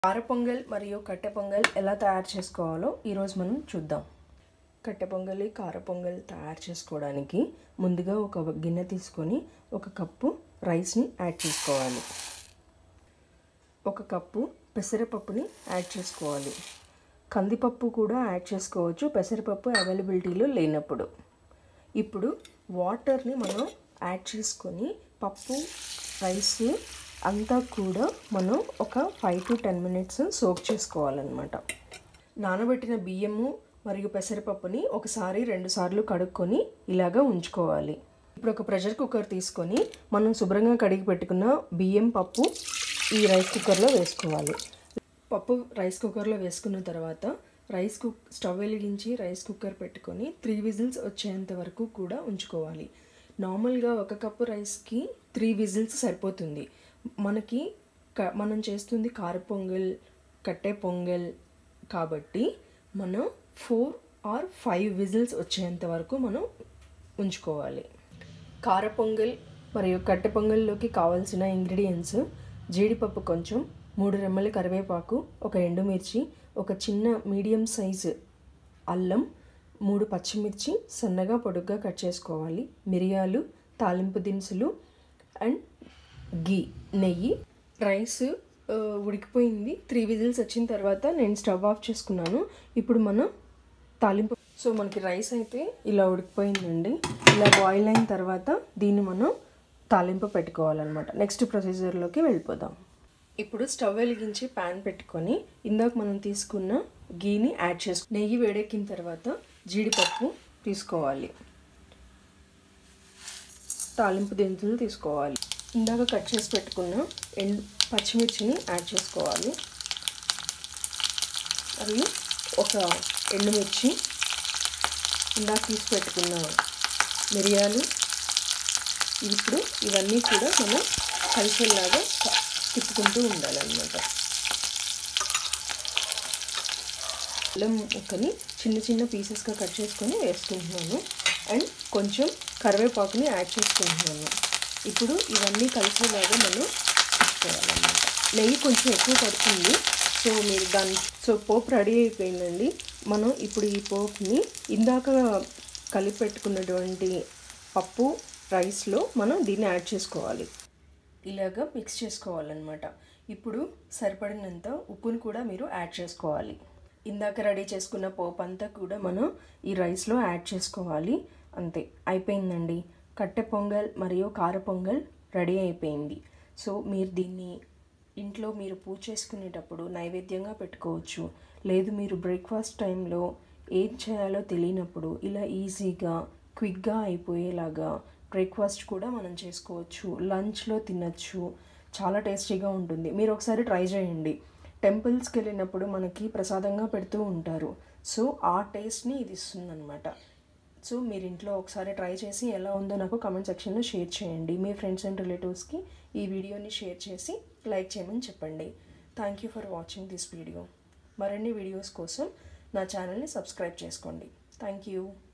కార పొంగల్ మరియు కట్టె పొంగల్ ఎలా తయారు చేసుకోవాలో ఈరోజు మనం చూద్దాం కట్టె పొంగలి కార పొంగల్ తయారు చేసుకోవడానికి ముందుగా ఒక గిన్నె తీసుకొని ఒక కప్పు రైస్ని యాడ్ చేసుకోవాలి ఒక కప్పు పెసరపప్పుని యాడ్ చేసుకోవాలి కందిపప్పు కూడా యాడ్ చేసుకోవచ్చు పెసరపప్పు అవైలబిలిటీలో లేనప్పుడు ఇప్పుడు వాటర్ని మనం యాడ్ చేసుకొని పప్పు రైస్ అంతా కూడా మనం ఒక five to ten minutes soak చేసుకోవాలన్నమాట నానబెట్టిన బియ్యము మరియు పెసరపప్పుని ఒకసారి రెండు సార్లు కడుక్కొని ఇలాగా ఉంచుకోవాలి ఇప్పుడు ఒక ప్రెషర్ కుక్కర్ తీసుకొని మనం శుభ్రంగా కడిగి పెట్టుకున్న బియ్యం పప్పు ఈ రైస్ కుక్కర్లో వేసుకోవాలి పప్పు రైస్ కుక్కర్లో వేసుకున్న తర్వాత రైస్ కుక్ స్టవ్ వెలిగించి రైస్ కుక్కర్ పెట్టుకొని త్రీ విజిల్స్ వచ్చేంత వరకు కూడా ఉంచుకోవాలి నార్మల్గా ఒక కప్పు రైస్కి త్రీ విజిల్స్ సరిపోతుంది మనకి క మనం చేస్తుంది కార పొంగల్ కట్టె పొంగల్ కాబట్టి మనం ఫోర్ ఆర్ ఫైవ్ విజిల్స్ వచ్చేంత వరకు మనం ఉంచుకోవాలి కార పొంగల్ మరియు కట్టె పొంగల్లోకి కావాల్సిన ఇంగ్రీడియంట్స్ జీడిపప్పు కొంచెం మూడు రెమ్మల కరివేపాకు ఒక ఎండుమిర్చి ఒక చిన్న మీడియం సైజు అల్లం మూడు పచ్చిమిర్చి సన్నగా పొడుగ్గా కట్ చేసుకోవాలి మిరియాలు తాలింపు దినుసులు అండ్ గీ నెయ్యి రైస్ ఆ, ఉడికిపోయింది త్రీ విజిల్స్ వచ్చిన తర్వాత నేను స్టవ్ ఆఫ్ చేసుకున్నాను ఇప్పుడు మనం తాలింపు సో మనకి రైస్ అయితే ఇలా ఉడికిపోయిందండి ఇలా బాయిల్ అయిన తర్వాత దీన్ని మనం తాలింపు పెట్టుకోవాలన్నమాట నెక్స్ట్ ప్రొసీజర్లోకి వెళ్ళిపోదాం ఇప్పుడు స్టవ్ వెలిగించి ప్యాన్ పెట్టుకొని ఇందాక మనం తీసుకున్న గీని యాడ్ చేసు నెయ్యి వేడెక్కిన తర్వాత జీడిపప్పు తీసుకోవాలి తాలింపు దినుసులు తీసుకోవాలి ఇందాక కట్ చేసి పెట్టుకున్న ఎండు పచ్చిమిర్చిని యాడ్ చేసుకోవాలి మరియు ఒక ఎండుమిర్చి ఇందాక తీసి పెట్టుకున్న మిరియాలు ఇప్పుడు ఇవన్నీ కూడా మనం కలిసేలాగా తిప్పుకుంటూ ఉండాలన్నమాట అల్లం ముక్కని చిన్న చిన్న పీసెస్గా కట్ చేసుకొని వేసుకుంటున్నాను అండ్ కొంచెం కరివేపాకుని యాడ్ చేసుకుంటున్నాను ఇప్పుడు ఇవన్నీ కలిసేలాగా మనం తిప్పుకోవాలన్నమాట నెయ్యి కొంచెం ఎక్కువ పడుతుంది సో మీరు దాన్ని సో పోపు రెడీ అయిపోయిందండి మనం ఇప్పుడు ఈ పోపుని ఇందాక కలిపి పెట్టుకున్నటువంటి పప్పు రైస్లో మనం దీన్ని యాడ్ చేసుకోవాలి ఇలాగ మిక్స్ చేసుకోవాలన్నమాట ఇప్పుడు సరిపడినంత ఉప్పును కూడా మీరు యాడ్ చేసుకోవాలి ఇందాక రెడీ చేసుకున్న పోపు అంతా కూడా మనం ఈ రైస్లో యాడ్ చేసుకోవాలి అంతే అయిపోయిందండి కట్టె పొంగల్ మరియు కార పొంగల్ రెడీ అయిపోయింది సో మీరు దీన్ని ఇంట్లో మీరు పూజ చేసుకునేటప్పుడు నైవేద్యంగా పెట్టుకోవచ్చు లేదు మీరు బ్రేక్ఫాస్ట్ టైంలో ఏం చేయాలో తెలియనప్పుడు ఇలా ఈజీగా క్విక్గా అయిపోయేలాగా బ్రేక్ఫాస్ట్ కూడా మనం చేసుకోవచ్చు లంచ్లో తినచ్చు చాలా టేస్టీగా ఉంటుంది మీరు ఒకసారి ట్రై చేయండి టెంపుల్స్కి వెళ్ళినప్పుడు మనకి ప్రసాదంగా పెడుతూ ఉంటారు సో ఆ టేస్ట్ని ఇది ఇస్తుందన్నమాట సో మీరు ఇంట్లో ఒకసారి ట్రై చేసి ఎలా ఉందో నాకు కామెంట్ సెక్షన్లో షేర్ చేయండి మీ ఫ్రెండ్స్ అండ్ రిలేటివ్స్కి ఈ వీడియోని షేర్ చేసి లైక్ చేయమని చెప్పండి thank you for watching this video మరిన్ని వీడియోస్ కోసం నా ఛానల్ని సబ్స్క్రైబ్ చేసుకోండి థ్యాంక్ యూ